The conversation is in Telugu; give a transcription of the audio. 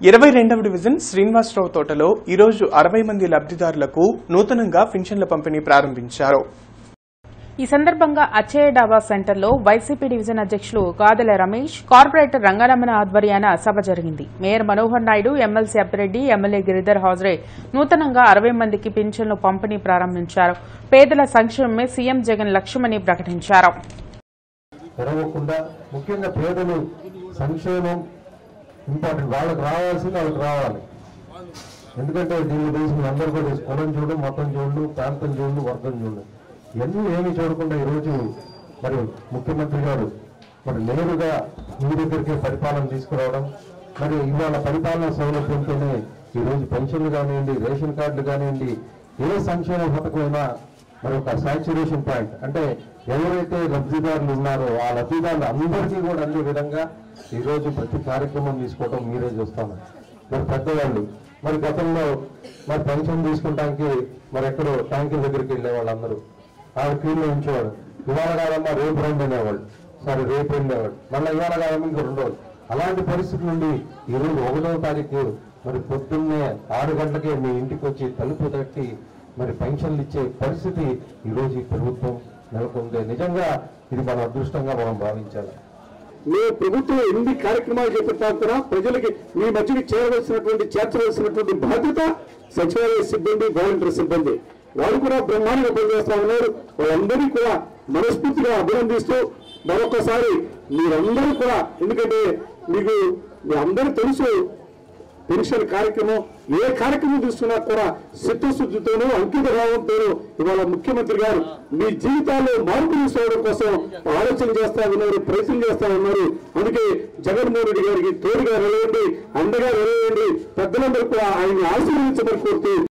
ఇరవై రెండవ డివిజన్ శ్రీనివాసరావు తోటలో ఈరోజు అరవై మంది లబ్ధిదారులకు నూతనంగా పింఛన్ల పంపిణీ ప్రారంభించారు ఈ సందర్భంగా అచ్చయ్య డాబా సెంటర్లో వైసీపీ డివిజన్ అధ్యక్షులు గాదెల రమేష్ కార్పొరేటర్ రంగరమణ ఆధ్వర్యాన సభ జరిగింది mayor Manohar Naidu MLC Appireddy MLA Giridhar హాజరై నూతనంగా అరవై మందికి పింఛన్లు పంపిణీ ప్రారంభించారు పేదల సంక్షేమమే సీఎం జగన్ లక్ష్యమని ప్రకటించారు తెరవకుండా ముఖ్యంగా పేదలు సంక్షేమం ఇంపార్టెంట్ వాళ్ళకి రావాల్సింది వాళ్ళకి రావాలి ఎందుకంటే దీన్ని తెలిసిన అందరూ కూడా తెలుసు. కులం చూడు మతం చూడు ప్రాంతం చూడు వర్గం చూడు ఇవన్నీ ఏమి చూడకుండా ఈరోజు మరి ముఖ్యమంత్రి గారు మరి నేరుగా మీ దగ్గరికి పరిపాలన తీసుకురావడం మరి ఇవాళ పరిపాలన సౌలభ్యంతోనే ఈరోజు పెన్షన్లు కానివ్వండి రేషన్ కార్డులు కానివ్వండి ఏ సంక్షేమ పథకమైనా మరి ఒక సాచురేషన్ పాయింట్ అంటే ఎవరైతే లబ్ధిదారులు ఉన్నారో ఆ లబ్ధిదారులు అందరికీ కూడా అందే విధంగా ఈరోజు ప్రతి కార్యక్రమం తీసుకోవడం మీరే చూస్తాను మరి పెద్దవాళ్ళు మరి గతంలో మరి పెన్షన్ తీసుకుంటానికి మరి ఎక్కడో ట్యాంకుల దగ్గరికి వెళ్ళే వాళ్ళందరూ ఆ క్యూలో ఉంచేవాడు ఇవాళ కాదమ్మా రేపు రండి అనేవాళ్ళు సరే రేపు వెళ్ళేవాడు మళ్ళీ ఇవాళ కాదమ్మా ఇంకో రెండు రోజులు అలాంటి పరిస్థితి నుండి ఈరోజు ఒకటవ తారీఖు మరి పొద్దున్నే ఆరు గంటలకే మీ ఇంటికి వచ్చి తలుపు తట్టి మరి పెన్షన్లు ఇచ్చే పరిస్థితి ఈరోజు ఈ ప్రభుత్వం నెలకొంది నిజంగా ఇది మన అదృష్టంగా మనం భావించాలి మీ ప్రభుత్వం ఎన్ని కార్యక్రమాలు చేపట్టినా కూడా ప్రజలకి మీ మధ్యకి చేరవలసినటువంటి చేర్చవలసినటువంటి బాధ్యత సచివాలయ సిబ్బంది వాలంటీర్ సిబ్బంది వాళ్ళు కూడా బ్రహ్మాండంగా పనిచేస్తా ఉన్నారు వాళ్ళందరినీ కూడా మనస్ఫూర్తిగా అభినందిస్తూ మరొకసారి మీరందరూ కూడా ఎందుకంటే మీకు మీ అందరూ తెలుసు పెన్షన్ కార్యక్రమం ఏ కార్యక్రమం తీసుకున్నా కూడా చిత్తశుద్ధితోనూ అంకిత భావంతోనూ ఇవాళ ముఖ్యమంత్రి గారు మీ జీవితాల్లో మార్పు తీసుకోవడం కోసం ఆలోచన చేస్తా ఉన్నారు ప్రయత్నం చేస్తా ఉన్నారు అందుకే జగన్మోహన్ రెడ్డి గారికి తోడుగా నిలవండి అండగా నిలవండి పెద్దలందరూ కూడా ఆయన్ని ఆశీర్వదించమని కోరుతూ